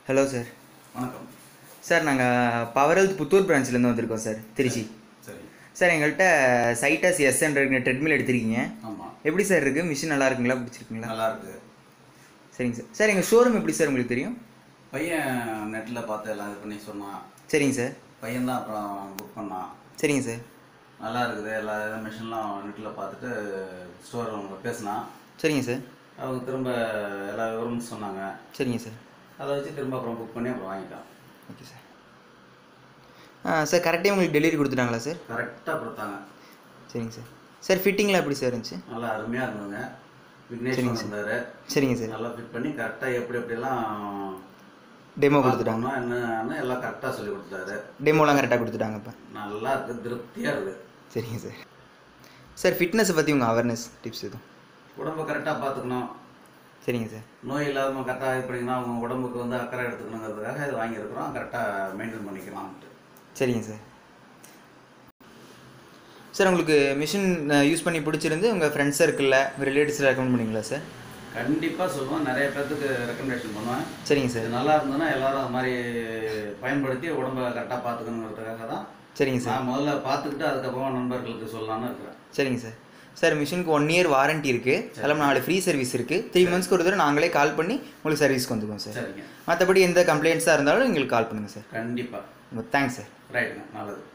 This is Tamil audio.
ஹலோ சார் வணக்கம் சார் நாங்கள் பவர் ஹெல்த் புத்தூர் பிரான்ச்லேருந்து வந்திருக்கோம் சார் திருச்சி சரி சார் எங்கள்கிட்ட சைட்டஸ் எஸ் ஹண்ட்ரட் ட்ரெட்மில் எடுத்திருக்கீங்க ஆமாம் எப்படி சார் இருக்குது மிஷின் நல்லா இருக்குங்களா பிடிச்சிருக்குங்களா நல்லா இருக்கு சரிங்க சார் சார் எங்கள் ஷோரூம் எப்படி சார் உங்களுக்கு தெரியும் பையன் நெட்டில் பார்த்து எல்லாம் இது பண்ணி சொன்னான் சரிங்க சார் பையன் தான் அப்புறம் புக் பண்ணான் சரிங்க சார் நல்லா இருக்குது எல்லா மிஷின்லாம் நெட்டில் பார்த்துட்டு ஸ்டோர் அவங்க பேசினான் சரிங்க சார் அவங்க திரும்ப எல்லா விவரமும் சொன்னாங்க சரிங்க சார் அதை வச்சு திரும்ப அப்புறம் புக் பண்ணி அப்புறம் வாங்கிட்டான் ஓகே சார் ஆ சார் கரெக்டாக உங்களுக்கு டெலிவரி கொடுத்துட்டாங்களா சார் கரெக்டாக கொடுத்தாங்க சரிங்க சார் சார் ஃபிட்டிங்லாம் எப்படி சார் இருந்துச்சு நல்லா அருமையாக இருந்ததுங்க விக்னேஸ்வரன் இருந்தார் சரிங்க சார் நல்லா ஃபிட் பண்ணி கரெக்டாக எப்படி எப்படிலாம் டெமோ கொடுத்துட்டாங்க பார்க்கணும்னா என்னன்னு எல்லாம் கரெக்டாக சொல்லி கொடுத்துட்டாரு டெமோலாம் கரெக்டாக கொடுத்துட்டாங்க இப்போ நல்லா இருக்குது திருப்தியாக இருக்குது சரிங்க சார் சார் ஃபிட்னஸை பற்றி உங்கள் அவேர்னஸ் டிப்ஸ் எதுவும் உடம்ப கரெக்டாக பார்த்துக்கணும் சரிங்க சார் நோய் இல்லாமல் கரெக்டாக இது பண்ணிங்கன்னா அவங்க உடம்புக்கு வந்து அக்கறை எடுத்துக்கணுங்கிறதுக்காக இது வாங்கியிருக்கிறோம் கரெக்டாக மெயின்டைன் பண்ணிக்கலாம்ட்டு சரிங்க சார் சார் உங்களுக்கு மிஷின் யூஸ் பண்ணி பிடிச்சிருந்து உங்கள் ஃப்ரெண்ட்ஸ் சர்க்கிளில் உங்கள் ரிலேட்டிவ்ஸில் ரெக்கமெண்ட் பண்ணீங்களா சார் கண்டிப்பாக சொல்லுவேன் நிறைய பேர்த்துக்கு ரெக்கமெண்டேஷன் பண்ணுவேன் சரிங்க இது சார் நல்லா இருந்ததுன்னா எல்லாரும் அது மாதிரி பயன்படுத்தி உடம்ப கரெக்டாக பார்த்துக்கணுங்கிறதுக்காக தான் சரிங்க சார் நான் முதல்ல பார்த்துக்கிட்டு அதுக்கப்புறமா நண்பர்களுக்கு சொல்லலாம்னு இருக்கிறேன் சரிங்க சார் சார் மிஷினுக்கு ஒன் இயர் வாரண்ட்டி இருக்குது அதில் நாலு ஃப்ரீ சர்வீஸ் இருக்குது த்ரீ மந்த்ஸ்க்கு ஒரு தடவை நாங்களே கால் பண்ணி உங்களுக்கு சர்வீஸ்க்கு வந்துக்குவோம் சார் சரிங்க மற்றபடி எந்த கம்ப்ளைண்ட்ஸாக இருந்தாலும் எங்களுக்கு கால் பண்ணுங்கள் சார் கண்டிப்பாக தேங்க்ஸ் சார் ரைட்டுங்க நல்லது